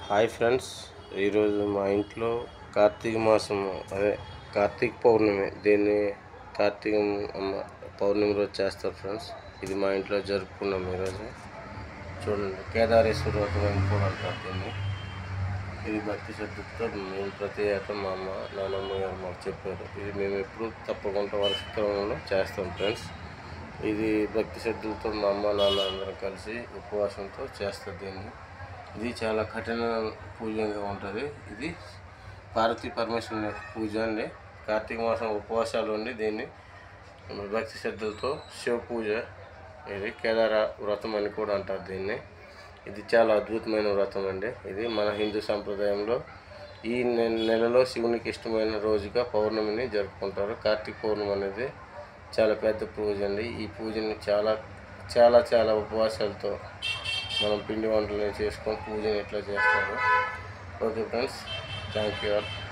hi friends ఈరోజు మా ఇంట్లో కార్తీక మాసం అదే కార్తీక పౌర్ణమి దీన్ని కార్తీక అమ్మ పౌర్ణమి రోజు చేస్తారు ఫ్రెండ్స్ ఇది మా ఇంట్లో జరుపుకున్నాం ఈరోజు చూడండి కేదారేశ్వర వ్రతం అని కూడా అంటారు దీన్ని ఇది భక్తి శ్రద్ధతో మేము ప్రతి ఏటా మా అమ్మ నాన్నమ్మ గారు మాకు చెప్పారు ఇది మేము ఎప్పుడు తప్పకుండా వర్ష క్రమంలో చేస్తాం ఫ్రెండ్స్ ఇది భక్తి శ్రద్ధలతో మా అమ్మ నాన్న అందరం కలిసి ఉపవాసంతో చేస్తారు దీన్ని ఇది చాలా కఠిన పూజంగా ఉంటుంది ఇది పార్వతీ పరమేశ్వరుని యొక్క పూజ అండి కార్తీక మాసం ఉపవాసాలు ఉండి దీన్ని భక్తి శ్రద్ధలతో శివ పూజ ఇది కేదార వ్రతం అని కూడా అంటారు దీన్ని ఇది చాలా అద్భుతమైన వ్రతం అండి ఇది మన హిందూ సంప్రదాయంలో ఈ నె- నెలలో శివునికి ఇష్టమైన రోజుగా పౌర్ణమిని జరుపుకుంటారు కార్తీక పౌర్ణమి అనేది చాలా పెద్ద పూజ అండి ఈ పూజని చాలా చాలా చాలా ఉపవాసాలతో మనం పిండి వంటలు చేసుకొని పూజని ఇట్లా చేస్తాము okay friends thank you all